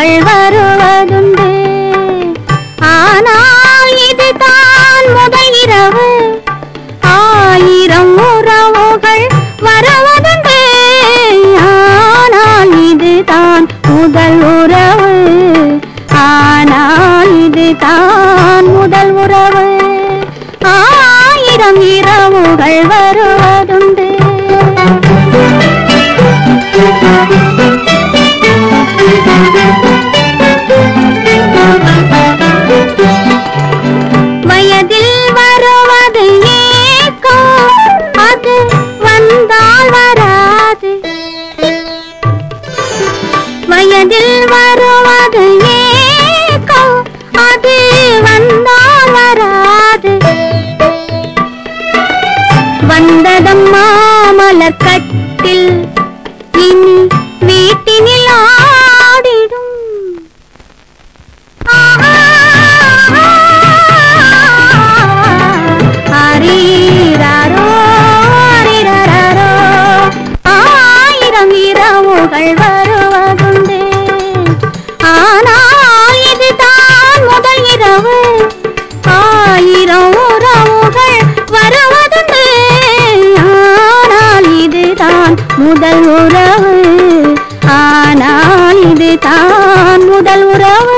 இரவுகள் வருவதுண்டு ஆனால் இதுதான் முதல் இரவு ஆயிரம் உறவுகள் வருவதுண்டு ஆனால் இதுதான் முதல் உறவு ஆனால் இதுதான் முதல் உறவு ஆயிரம் இரவுகள் வருவதுண்டு வயதில் வருவது ஏக்கம் அது வந்தால் வராது வயதில் வருவது ஏக்கம் அது வந்தால் வராது வந்ததம்மா மலர்கட்டில் இனி வீட்டினில் ஆடிடும் ஆரீராரோ, ஆரீராரோ, ஆயிரம் இரவுகள் வருவதுண்டு ஆனால் இதுதான் முதல் இரவு ஆயிரம் உறவுகள் வருவதுண்டு ஆனால் இதுதான் முதல் உறவு ஆனால் இதுதான் முதல் உறவு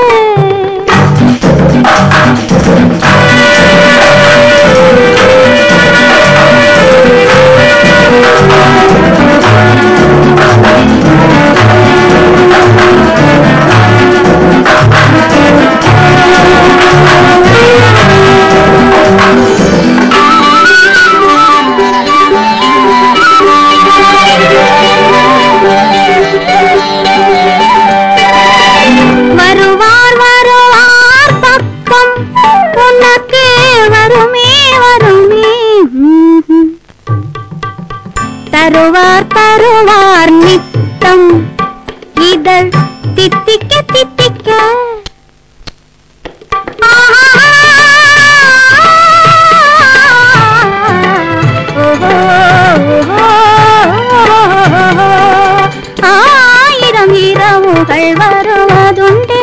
வருவார் வருவார் பக்கம் உனக்கு வருமே வருமே ம்ஹும். தருவார் தருவார் நித்தம் இதழ் தித்திக்க தித்திக்க ஆயிரம் இரவுகள் வருவதுண்டு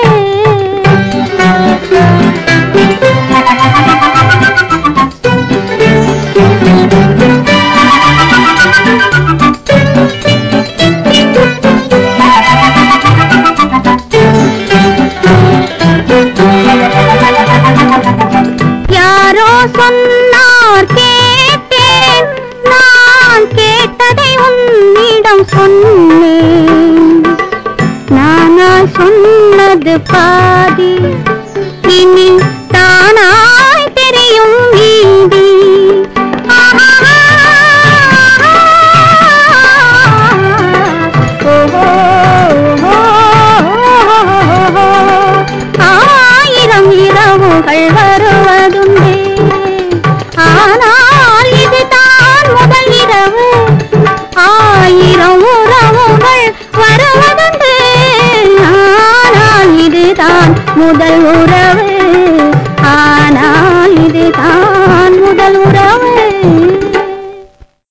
யாரோ சொன்னார் கேட்டேன் நான் கேட்டதை உன்னிடம் சொன்னேன் நானா சொன்னது பாதி இனி